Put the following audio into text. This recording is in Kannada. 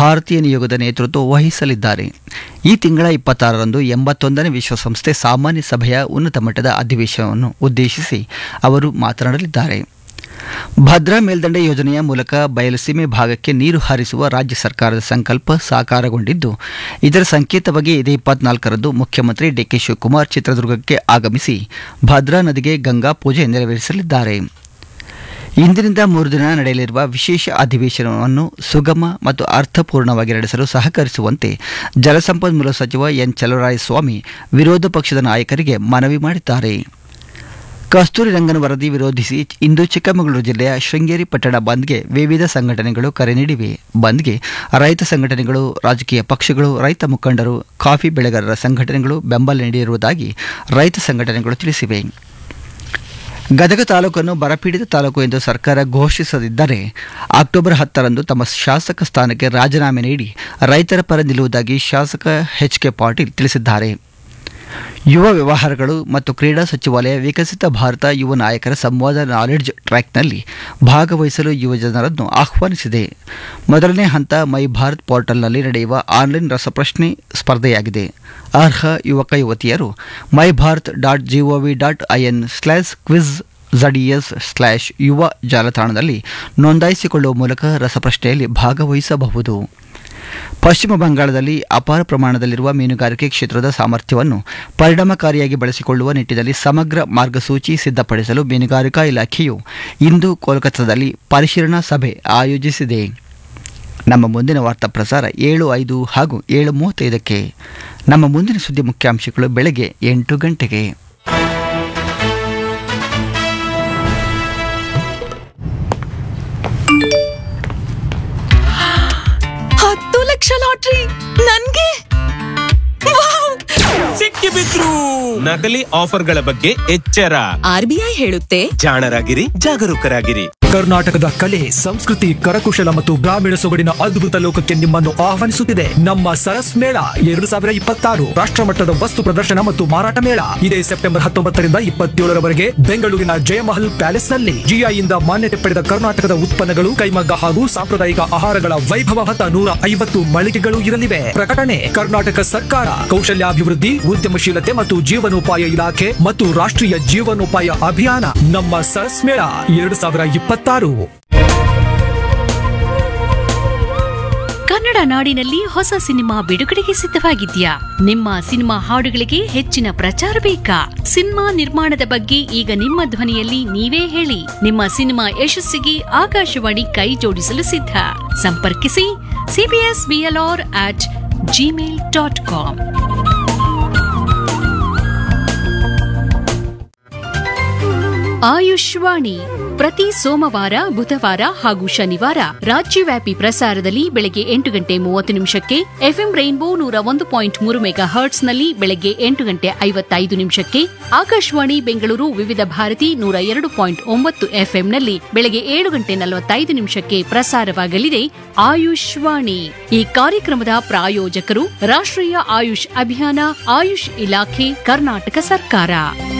ಭಾರತೀಯ ನಿಯೋಗದ ನೇತೃತ್ವ ವಹಿಸಲಿದ್ದಾರೆ ಈ ತಿಂಗಳ ಇಪ್ಪತ್ತಾರರಂದು ಎಂಬತ್ತೊಂದನೇ ವಿಶ್ವಸಂಸ್ಥೆ ಸಾಮಾನ್ಯ ಸಭೆಯ ಉನ್ನತ ಮಟ್ಟದ ಅಧಿವೇಶನವನ್ನು ಉದ್ದೇಶಿಸಿ ಅವರು ಮಾತನಾಡಲಿದ್ದಾರೆ ಭದ್ರಾ ಮೇಲ್ದಂಡೆ ಯೋಜನೆಯ ಮೂಲಕ ಬಯಲುಸೀಮೆ ಭಾಗಕ್ಕೆ ನೀರು ಹರಿಸುವ ರಾಜ್ಯ ಸರ್ಕಾರದ ಸಂಕಲ್ಪ ಸಾಕಾರಗೊಂಡಿದ್ದು ಇದರ ಸಂಕೇತವಾಗಿ ಇದೇ ಇಪ್ಪತ್ನಾಲ್ಕರಂದು ಮುಖ್ಯಮಂತ್ರಿ ಡಿಕೆ ಶಿವಕುಮಾರ್ ಚಿತ್ರದುರ್ಗಕ್ಕೆ ಆಗಮಿಸಿ ಭದ್ರಾ ನದಿಗೆ ಗಂಗಾ ಪೂಜೆ ನೆರವೇರಿಸಲಿದ್ದಾರೆ ಇಂದಿನಿಂದ ಮೂರು ದಿನ ನಡೆಯಲಿರುವ ವಿಶೇಷ ಅಧಿವೇಶನವನ್ನು ಸುಗಮ ಮತ್ತು ಅರ್ಥಪೂರ್ಣವಾಗಿ ನಡೆಸಲು ಸಹಕರಿಸುವಂತೆ ಜಲಸಂಪನ್ಮೂಲ ಸಚಿವ ಎನ್ ಚಲುವರಾಯಸ್ವಾಮಿ ವಿರೋಧ ಪಕ್ಷದ ನಾಯಕರಿಗೆ ಮನವಿ ಮಾಡಿದ್ದಾರೆ ಕಸ್ತೂರಿ ರಂಗನ್ ವರದಿ ವಿರೋಧಿಸಿ ಇಂದು ಚಿಕ್ಕಮಗಳೂರು ಜಿಲ್ಲೆಯ ಶೃಂಗೇರಿ ಪಟ್ಟಣ ಬಂದ್ಗೆ ವಿವಿಧ ಸಂಘಟನೆಗಳು ಕರೆ ನೀಡಿವೆ ಬಂದ್ಗೆ ರೈತ ಸಂಘಟನೆಗಳು ರಾಜಕೀಯ ಪಕ್ಷಗಳು ರೈತ ಮುಖಂಡರು ಕಾಫಿ ಬೆಳೆಗಾರರ ಸಂಘಟನೆಗಳು ಬೆಂಬಲ ನೀಡಿರುವುದಾಗಿ ರೈತ ಸಂಘಟನೆಗಳು ತಿಳಿಸಿವೆ ಗದಗ ತಾಲೂಕನ್ನು ಬರಪೀಡಿತ ತಾಲೂಕು ಎಂದು ಸರ್ಕಾರ ಘೋಷಿಸದಿದ್ದರೆ ಅಕ್ಟೋಬರ್ ಹತ್ತರಂದು ತಮ್ಮ ಶಾಸಕ ಸ್ಥಾನಕ್ಕೆ ರಾಜೀನಾಮೆ ನೀಡಿ ರೈತರ ಪರ ನಿಲ್ಲುವುದಾಗಿ ಶಾಸಕ ಎಚ್ ಕೆ ಪಾಟೀಲ್ ತಿಳಿಸಿದ್ದಾರೆ ಯುವ ವ್ಯವಹಾರಗಳು ಮತ್ತು ಕ್ರೀಡಾ ಸಚಿವಾಲಯ ವಿಕಸಿತ ಭಾರತ ಯುವ ನಾಯಕರ ಸಂವಾದ ನಾಲೆಡ್ಜ್ ಟ್ರ್ಯಾಕ್ನಲ್ಲಿ ಭಾಗವಹಿಸಲು ಯುವ ಜನರನ್ನು ಆಹ್ವಾನಿಸಿದೆ ಮೊದಲನೇ ಹಂತ ಮೈ ಭಾರತ್ ಪೋರ್ಟಲ್ನಲ್ಲಿ ನಡೆಯುವ ಆನ್ಲೈನ್ ರಸಪ್ರಶ್ನೆ ಸ್ಪರ್ಧೆಯಾಗಿದೆ ಅರ್ಹ ಯುವಕ ಯುವತಿಯರು my Bharat dot GOV dot IN slash quizzes slash ಯುವ ಜಾಲತಾಣದಲ್ಲಿ ನೋಂದಾಯಿಸಿಕೊಳ್ಳುವ ಮೂಲಕ ರಸಪ್ರಶ್ನೆಯಲ್ಲಿ ಭಾಗವಹಿಸಬಹುದು ಪಶ್ಚಿಮ ಬಂಗಾಳದಲ್ಲಿ ಅಪಾರ ಪ್ರಮಾಣದಲ್ಲಿರುವ ಮೀನುಗಾರಿಕೆ ಕ್ಷೇತ್ರದ ಸಾಮರ್ಥ್ಯವನ್ನು ಪರಿಣಾಮಕಾರಿಯಾಗಿ ಬಳಸಿಕೊಳ್ಳುವ ನಿಟ್ಟಿನಲ್ಲಿ ಸಮಗ್ರ ಮಾರ್ಗಸೂಚಿ ಸಿದ್ಧಪಡಿಸಲು ಮೀನುಗಾರಿಕಾ ಇಲಾಖೆಯು ಇಂದು ಕೋಲ್ಕತ್ತಾದಲ್ಲಿ ಪರಿಶೀಲನಾ ಸಭೆ ಆಯೋಜಿಸಿದೆ ನಮ್ಮ ಮುಂದಿನ ವಾರ್ತಾ ಪ್ರಸಾರ ಏಳು ಐದು ಹಾಗೂ ಏಳು ಮೂವತ್ತೈದಕ್ಕೆ ನಮ್ಮ ಮುಂದಿನ ಸುದ್ದಿ ಮುಖ್ಯಾಂಶಗಳು ಬೆಳಗ್ಗೆ ಎಂಟು ಗಂಟೆಗೆ ಹತ್ತು ಲಕ್ಷ ಲಾಟ್ರಿ ನನ್ಗೆ ವಾವ್! ಸಿಕ್ಕಿ ಬಿದ್ರು ನಕಲಿ ಆಫರ್ಗಳ ಬಗ್ಗೆ ಎಚ್ಚರ ಆರ್ ಬಿ ಐ ಹೇಳುತ್ತೆ ಜಾಣರಾಗಿರಿ ಜಾಗರೂಕರಾಗಿರಿ ಕರ್ನಾಟಕದ ಕಲೆ ಸಂಸ್ಕೃತಿ ಕರಕುಶಲ ಮತ್ತು ಗ್ರಾಮೀಣ ಸೊಗಡಿನ ಅದ್ಭುತ ಲೋಕಕ್ಕೆ ನಿಮ್ಮನ್ನು ಆಹ್ವಾನಿಸುತ್ತಿದೆ ನಮ್ಮ ಸರಸ್ ಮೇಳ ಎರಡು ಸಾವಿರ ಇಪ್ಪತ್ತಾರು ರಾಷ್ಟ್ರಮಟ್ಟದ ವಸ್ತು ಪ್ರದರ್ಶನ ಮತ್ತು ಮಾರಾಟ ಮೇಳ ಇದೇ ಸೆಪ್ಟೆಂಬರ್ ಹತ್ತೊಂಬತ್ತರಿಂದ ಇಪ್ಪತ್ತೇಳರವರೆಗೆ ಬೆಂಗಳೂರಿನ ಜಯಮಹಲ್ ಪ್ಯಾಲೇಸ್ ನಲ್ಲಿ ಜಿಐಯಿಂದ ಮಾನ್ಯತೆ ಪಡೆದ ಕರ್ನಾಟಕದ ಉತ್ಪನ್ನಗಳು ಕೈಮಗ್ಗ ಹಾಗೂ ಸಾಂಪ್ರದಾಯಿಕ ಆಹಾರಗಳ ವೈಭವ ಹೊತ್ತ ನೂರ ಐವತ್ತು ಮಳಿಗೆಗಳು ಇರಲಿವೆ ಪ್ರಕಟಣೆ ಕರ್ನಾಟಕ ಸರ್ಕಾರ ಕೌಶಲ್ಯಾಭಿವೃದ್ಧಿ ಉದ್ಯಮಶೀಲತೆ ಮತ್ತು ಜೀವನೋಪಾಯ ಇಲಾಖೆ ಮತ್ತು ರಾಷ್ಟ್ರೀಯ ಜೀವನೋಪಾಯ ಅಭಿಯಾನ ನಮ್ಮ ಸರಸ್ ಮೇಳ ಎರಡು ಸಾವಿರ ಇಪ್ಪತ್ತಾರು ಕನ್ನಡ ನಾಡಿನಲ್ಲಿ ಹೊಸ ಸಿನಿಮಾ ಬಿಡುಗಡೆಗೆ ಸಿದ್ಧವಾಗಿದ್ಯಾ ನಿಮ್ಮ ಸಿನಿಮಾ ಹಾಡುಗಳಿಗೆ ಹೆಚ್ಚಿನ ಪ್ರಚಾರ ಬೇಕಾ ಸಿನಿಮಾ ನಿರ್ಮಾಣದ ಬಗ್ಗೆ ಈಗ ನಿಮ್ಮ ಧ್ವನಿಯಲ್ಲಿ ನೀವೇ ಹೇಳಿ ನಿಮ್ಮ ಸಿನಿಮಾ ಯಶಸ್ಸಿಗೆ ಆಕಾಶವಾಣಿ ಕೈ ಜೋಡಿಸಲು ಸಿದ್ಧ ಸಂಪರ್ಕಿಸಿ CBS BLR at gmail dot com Ayushvani ಪ್ರತಿ ಸೋಮವಾರ ಬುಧವಾರ ಹಾಗೂ ಶನಿವಾರ ರಾಜ್ಯವ್ಯಾಪಿ ಪ್ರಸಾರದಲ್ಲಿ ಬೆಳಗ್ಗೆ ಎಂಟು ಗಂಟೆ ಮೂವತ್ತು ನಿಮಿಷಕ್ಕೆ ಎಫ್ಎಂ ರೈನ್ಬೋ ನೂರ ಒಂದು ಪಾಯಿಂಟ್ ಮೂರು ಮೆಗಾ ಹರ್ಟ್ಸ್ನಲ್ಲಿ ಬೆಳಗ್ಗೆ ಎಂಟು ಗಂಟೆ ಐವತ್ತೈದು ನಿಮಿಷಕ್ಕೆ ಆಕಾಶವಾಣಿ ಬೆಂಗಳೂರು ವಿವಿಧ ಭಾರತಿ ನೂರ ಎರಡು ಪಾಯಿಂಟ್ ಒಂಬತ್ತು ಎಫ್ಎಂನಲ್ಲಿ ಬೆಳಗ್ಗೆ ಏಳು ಗಂಟೆ ನಲವತ್ತೈದು ನಿಮಿಷಕ್ಕೆ ಪ್ರಸಾರವಾಗಲಿದೆ ಆಯುಷ್ವಾಣಿ ಈ ಕಾರ್ಯಕ್ರಮದ ಪ್ರಾಯೋಜಕರು ರಾಷ್ಟ್ರೀಯ ಆಯುಷ್ ಅಭಿಯಾನ ಆಯುಷ್ ಇಲಾಖೆ ಕರ್ನಾಟಕ ಸರ್ಕಾರ